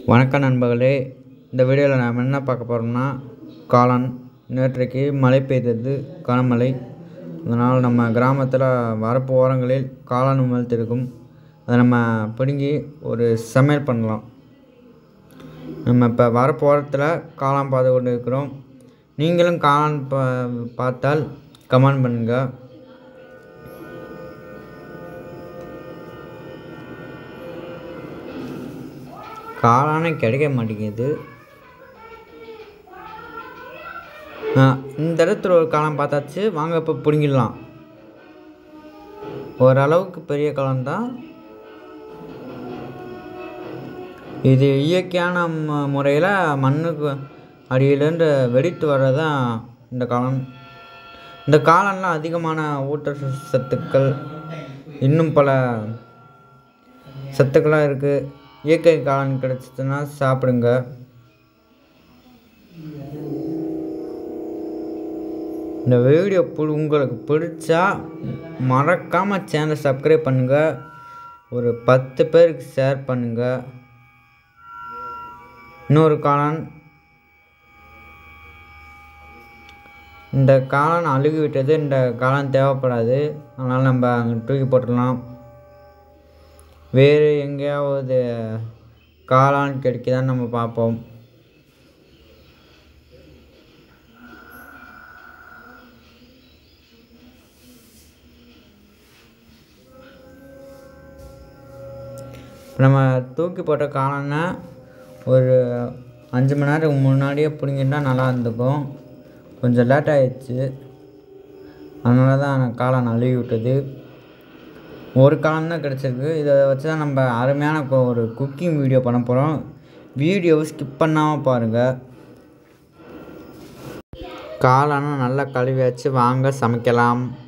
வணக்கம் நண்பர்களே இந்த வீடியோவில் நாம் என்ன பார்க்க போகிறோம்னா காளான் நேற்றைக்கு மழை பெய்தது கனமழை அதனால் நம்ம கிராமத்தில் வரப்பு ஓரங்களில் காளான் முளைத்திருக்கும் அதை நம்ம பிடுங்கி ஒரு சமையல் பண்ணலாம் நம்ம இப்போ வரப்பு ஓரத்தில் காளான் பார்த்து கொண்டு இருக்கிறோம் நீங்களும் காளான் பா பார்த்தால் கமெண்ட் பண்ணுங்கள் காளானே கிடைக்க மாட்டேங்குது ஆ, இந்த இடத்துல ஒரு காளான் பார்த்தாச்சு வாங்க இப்போ பிடுங்கிடலாம் ஓரளவுக்கு பெரிய காளான் தான் இது இயற்கையான ம- முறையில் மண்ணுக்கு அடியிலேருந்து வெடித்து வர்றது தான் இந்த காளான் இந்த காளான்லாம் அதிகமான ஊட்ட சத்துக்கள் இன்னும் பல சத்துக்களாக இருக்குது இயற்கை காளான் கிடச்சிதுன்னா சாப்பிடுங்க இந்த வீடியோ பு உங்களுக்கு பிடிச்சா மறக்காமல் சேனலை சப்ஸ்கிரைப் பண்ணுங்கள் ஒரு பத்து பேருக்கு ஷேர் பண்ணுங்கள் இன்னொரு காளான் இந்த காளான் அழுகி விட்டது இந்த காளான் தேவைப்படாது அதனால் நம்ம அங்கே தூக்கி போட்டுடலாம் வேறு எங்கேயாவது காளான் கிடைக்குதான்னு நம்ம பார்ப்போம் இப்ப நம்ம தூக்கி போட்ட காளானை ஒரு அஞ்சு மணி நேரத்துக்கு முன்னாடியே பிடிங்கிட்டா நல்லா இருந்துக்கும் கொஞ்சம் லேட் ஆயிடுச்சு அதனால தான் காளான் அழுகி விட்டது ஒரு காலம் தான் கிடச்சிருக்கு இதை வச்சு தான் நம்ம அருமையான கு- ஒரு குக்கிங் வீடியோ பண்ண போகிறோம் வீடியோவை ஸ்கிப் பண்ணாமல் பாருங்கள் காளானை நல்லா கழுவியாச்சு வாங்க சமைக்கலாம்